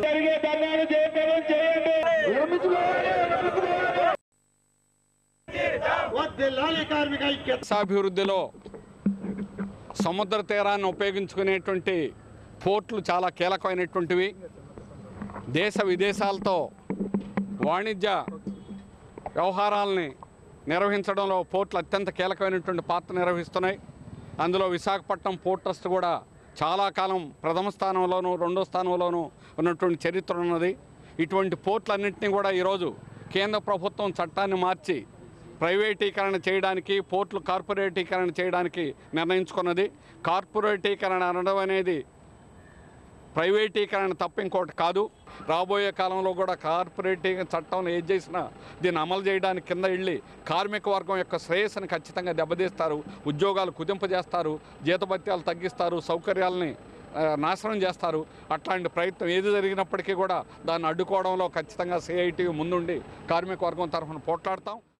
జరిగే ధర్నాలు జయప్రదం చేయండి వర్ధిల్లాలి కార్మిక ఐక్యత దేశాభివృద్ధిలో సముద్ర తీరాన్ని ఉపయోగించుకునేటువంటి పోర్ట్లు చాలా కీలకమైనటువంటివి దేశ విదేశాలతో వాణిజ్య వ్యవహారాలని నిర్వహించడంలో పోర్ట్లు అత్యంత కీలకమైనటువంటి పాత్ర నిర్వహిస్తున్నాయి అందులో విశాఖపట్నం పోర్ట్ ట్రస్ట్ కూడా చాలా కాలం ప్రథమ స్థానంలోనూ రెండో స్థానంలోనూ ఉన్నటువంటి చరిత్ర ఉన్నది ఇటువంటి పోర్ట్లన్నింటినీ కూడా ఈరోజు కేంద్ర ప్రభుత్వం చట్టాన్ని మార్చి ప్రైవేటీకరణ చేయడానికి పోర్టులు కార్పొరేటీకరణ చేయడానికి నిర్ణయించుకున్నది కార్పొరేటీకరణ అనడం అనేది ప్రైవేటీకరణ తప్ప ఇంకోటి కాదు రాబోయే కాలంలో కూడా కార్పొరేటీకరణ చట్టంలో ఏది చేసినా దీన్ని అమలు చేయడానికి కింద వెళ్ళి కార్మిక వర్గం యొక్క శ్రేయస్సుని ఖచ్చితంగా దెబ్బతీస్తారు ఉద్యోగాలు కుదింపజేస్తారు జీతభత్యాలు తగ్గిస్తారు సౌకర్యాలని ఆ, నాశనం చేస్తారు అట్లాంటి ప్రయత్నం ఏది జరిగినప్పటికీ కూడా దాన్ని అడ్డుకోవడంలో ఖచ్చితంగా సిఐటి ముందుండి కార్మిక వర్గం తరఫున పోట్లాడతాం